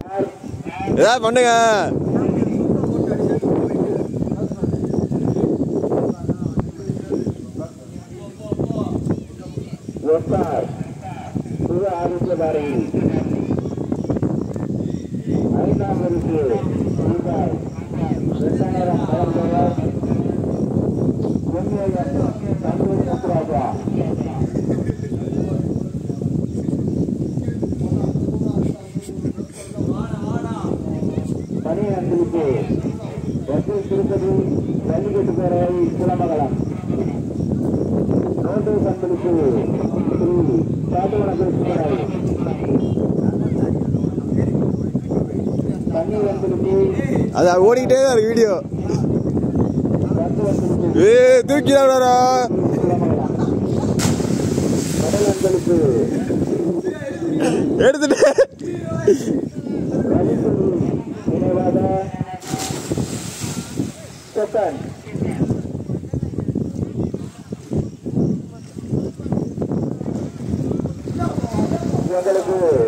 ஏதாவது பண்ணுங்க எஸ்ஆர் சிவ ஆதித்யபாரி ஐந்தாம் வரிசை ரூபாய் இரண்டாயிரம் வழங்குவர் எம்ஏஎஸ் தந்தூர் முத்துராஜா பனியன்களுக்கு வசூல் திருப்பதி ஜல்லிக்கட்டு பேரவை குலமங்கலம் நோட்டு கண்களுக்கு ஸ்ரீ சாத்தவன கிருஷ்ணராய் தண்ணீர் வந்தலுக்கு அது ஓடிக்கிட்டே தான் இருக்கு வீடியோ பத்து வந்தலுக்கு ஏ தூக்கி விடாரா குலமங்கலம் கடல் அந்தலுக்கு எடுத்துட்டு ரவிசுரு நினைவாக கொக்கன் எங்களுக்கு